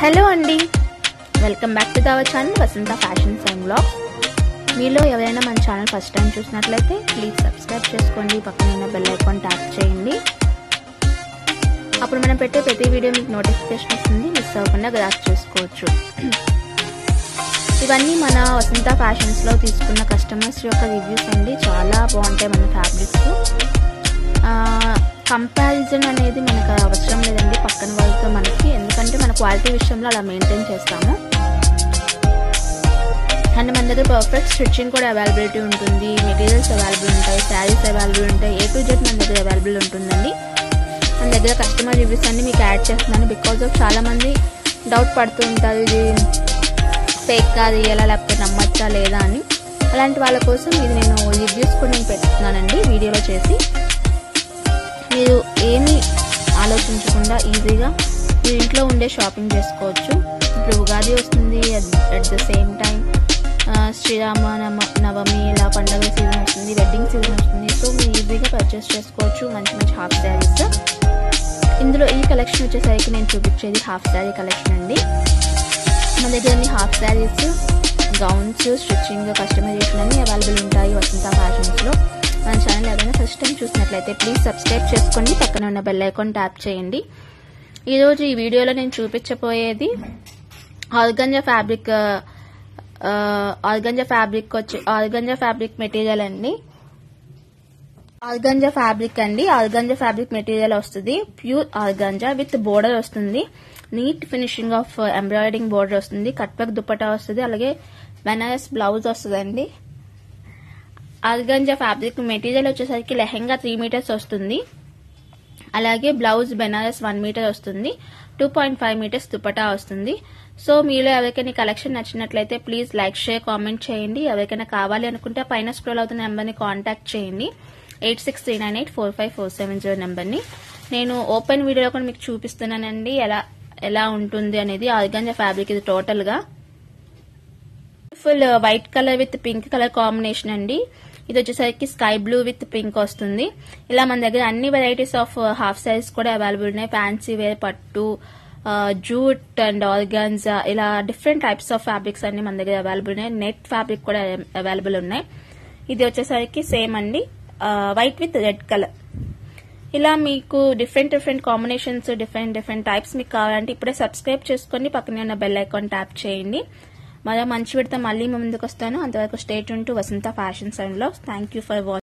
hello అండి welcome back to our channel Vasantha fashions and blog మీలో ఎవరైనా మన ఛానల్ ఫస్ట్ టైం చూసినట్లయితే ప్లీజ్ సబ్స్క్రైబ్ చేసుకోండి పక్కన ఉన్న బెల్ ఐకాన్ ట్యాప్ చేయండి అప్పుడు మనం పెట్టే ప్రతి వీడియో మీకు నోటిఫికేషన్ వస్తుంది మిస్ అవ్వకుండా గ్రాప్ చేసుకోవచ్చు ఇవన్నీ మన వసంత ఫ్యాషన్స్లో తీసుకున్న కస్టమర్స్ యొక్క రివ్యూస్ అండి చాలా బాగుంటాయి మన ఫ్యాబ్రిక్స్ కంపారిజన్ అనేది మనకు అవసరం లేదండి పక్కన వాళ్ళతో మనకి ఎందుకంటే మన క్వాలిటీ విషయంలో అలా మెయింటైన్ చేస్తాము అండ్ మన దగ్గర పర్ఫెక్ట్ స్టిచ్చింగ్ కూడా అవైలబిలిటీ ఉంటుంది మెటీరియల్స్ అవైలబుల్ ఉంటాయి శారీస్ అవైలబుల్ ఉంటాయి ఏ టు జెడ్ మన దగ్గర అవైలబుల్ ఉంటుందండి మన దగ్గర కస్టమర్ రివ్యూస్ అన్ని మీకు యాడ్ చేస్తున్నాను బికాజ్ ఆఫ్ చాలామంది డౌట్ పడుతూ ఉంటారు ఇది ఫేక్ కాదు ఎలా లేకపోతే నమ్మచ్చా లేదా అని అలాంటి వాళ్ళ కోసం ఇది నేను రివ్యూస్ కూడా నేను పెడుతున్నానండి వీడియోలో చేసి మీరు ఏమీ ఆలోచించకుండా ఈజీగా మీరు ఇంట్లో ఉండే షాపింగ్ చేసుకోవచ్చు ఇప్పుడు ఉగాది వస్తుంది at the same time Sri Rama Nava Navami ఇలా పండగ సీజన్ వస్తుంది వెడ్డింగ్ సీజన్ వస్తుంది సో మీరు ఈజీగా పర్చేస్ చేసుకోవచ్చు మంచి మంచి హాఫ్ శారీస్ ఇందులో ఈ కలెక్షన్ వచ్చేసరికి నేను చూపించేది హాఫ్ శారీ కలెక్షన్ అండి మన దగ్గర అన్ని half saris gowns stitching customisation అన్ని అవైలబుల్ ఉంటాయి వసంత ఫ్యాషన్స్లో మన ఛానల్ ఎవరైనా ఫస్ట్ టైం చూసినట్లయితే ప్లీజ్ సబ్స్క్రైబ్ చేసుకోండి పక్కన ఉన్న బెల్ ఐకాన్ ట్యాప్ చేయండి ఈరోజు ఈ వీడియోలో నేను చూపించబోయేది ఆర్గంజా ఫ్యాబ్రిక్ ఆర్గంజా ఫ్యాబ్రిక్ వచ్చి ఆర్గంజా ఫ్యాబ్రిక్ మెటీరియల్ అండి ఆర్గంజా ఫ్యాబ్రిక్ అండి ఆర్గంజా ఫ్యాబ్రిక్ మెటీరియల్ వస్తుంది ప్యూర్ ఆర్గంజా విత్ బోర్డర్ వస్తుంది neat finishing of embroidering border వస్తుంది కట్ వర్క్ దుపట్టా వస్తుంది అలాగే బెనారస్ బ్లౌజ్ వస్తుందండి ఆర్గంజా ఫ్యాబ్రిక్ మెటీరియల్ వచ్చేసరికి లెహెంగా త్రీ మీటర్స్ వస్తుంది అలాగే బ్లౌజ్ బెనారస్ వన్ మీటర్ వస్తుంది two point five metres dupatta వస్తుంది సో మీలో ఎవరికైనా కలెక్షన్ నచ్చినట్లయితే ప్లీజ్ లైక్ షేర్ కామెంట్ చేయండి ఎవరికైనా కావాలి అనుకుంటే పైన స్క్రోల్ అవుతున్న నెంబర్ని కాంటాక్ట్ చేయండి eight six three nine eight four five four seven zero నెంబర్ని నేను ఓపెన్ వీడియోలో కూడా మీకు చూపిస్తున్నానండి ఎలా ఎలా ఉంటుంది అనేది ఆర్గంజా ఫ్యాబ్రిక్ ఇది టోటల్గా full white colour with pink colour combination అండి ఇది వచ్చేసరికి స్కై బ్లూ విత్ పింక్ వస్తుంది ఇలా మన దగ్గర అన్ని వెరైటీస్ ఆఫ్ హాఫ్ సైజ్ కూడా అవైలబుల్ ఉన్నాయి ఫ్యాన్సీ వేర్ పట్టు జూట్ అండ్ ఆర్గన్స్ ఇలా డిఫరెంట్ టైప్స్ ఆఫ్ ఫ్యాబ్రిక్స్ అన్ని మన దగ్గర అవైలబుల్ ఉన్నాయి నెట్ ఫ్యాబ్రిక్ కూడా అవైలబుల్ ఉన్నాయి ఇది వచ్చేసరికి సేమ్ అండి వైట్ విత్ రెడ్ కలర్ ఇలా మీకు different different combinations different different types మీకు కావాలంటే ఇప్పుడే సబ్స్క్రైబ్ చేసుకొని పక్కనే ఉన్న బెల్ ఐకాన్ ట్యాప్ చేయండి మరో మంచి విడత మళ్ళీ ముందుకు వస్తాను అంతవరకు స్టేట్ ఉంటూ వసంత ఫ్యాషన్ సైన్లో థ్యాంక్ యూ ఫర్ వాచింగ్